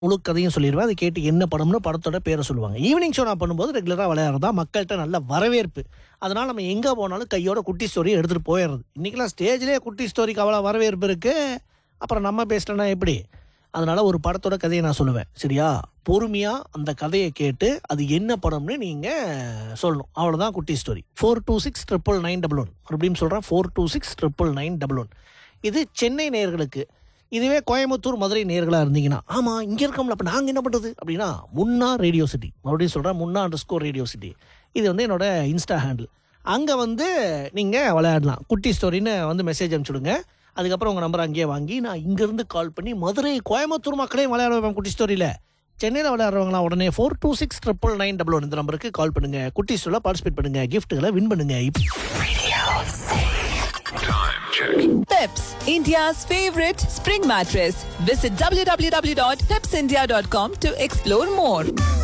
முழு கதையும் சொல்லிடுவேன் அதை கேட்டு என்ன படம்னு படத்தோட பேரை சொல்லுவாங்க ஈவினிங் ஷோ நான் பண்ணும்போது ரெகுலராக விளையாடுறதா மக்கள்கிட்ட நல்ல வரவேற்பு அதனால நம்ம எங்கே போனாலும் கையோட குட்டி ஸ்டோரி எடுத்துகிட்டு போயிடுறது இன்றைக்கெல்லாம் ஸ்டேஜ்லேயே குட்டி ஸ்டோரிக்கு அவ்வளோ வரவேற்பு இருக்கு அப்புறம் நம்ம பேசலன்னா எப்படி அதனால ஒரு படத்தோட கதையை நான் சொல்லுவேன் சரியா பொறுமையாக அந்த கதையை கேட்டு அது என்ன படம்னு நீங்கள் சொல்லணும் அவ்வளோதான் குட்டி story four two six triple nine double one மறுபடியும் சொல்கிறேன் four two six triple nine double one இது சென்னை நேயர்களுக்கு இதுவே கோயம்புத்தூர் மதுரை நேர்களாக இருந்தீங்கன்னா ஆமாம் இங்கே இருக்கோம்ல அப்போ நாங்கள் என்ன பண்ணுறது அப்படின்னா முன்னா ரேடியோ சிட்டி மறுபடியும் சொல்கிறேன் முன்னா அண்டர் ஸ்கோர் ரேடியோ சிட்டி இது வந்து என்னோட இன்ஸ்டா ஹேண்டில் அங்கே வந்து நீங்கள் விளையாடலாம் குட்டி ஸ்டோரின்னு வந்து மெசேஜ் அனுப்பிச்சுடுங்க அதுக்கப்புறம் உங்கள் நம்பர் அங்கேயே வாங்கி நான் இங்கேருந்து கால் பண்ணி மதுரை கோயம்புத்தூர் மக்களையும் விளையாட வைப்பேன் குட்டி ஸ்டோரியில் சென்னையில் விளையாடுறவங்களாம் உடனே four two six triple nine double one இந்த நம்பருக்கு கால் பண்ணுங்க குட்டி ஸ்டோரில் பார்ட்டிசிபேட் பண்ணுங்க கிஃப்ட்டுகளை வின் பண்ணுங்க இப்போ Peps, India's favorite spring mattress. Visit www.pepsindia.com to explore more.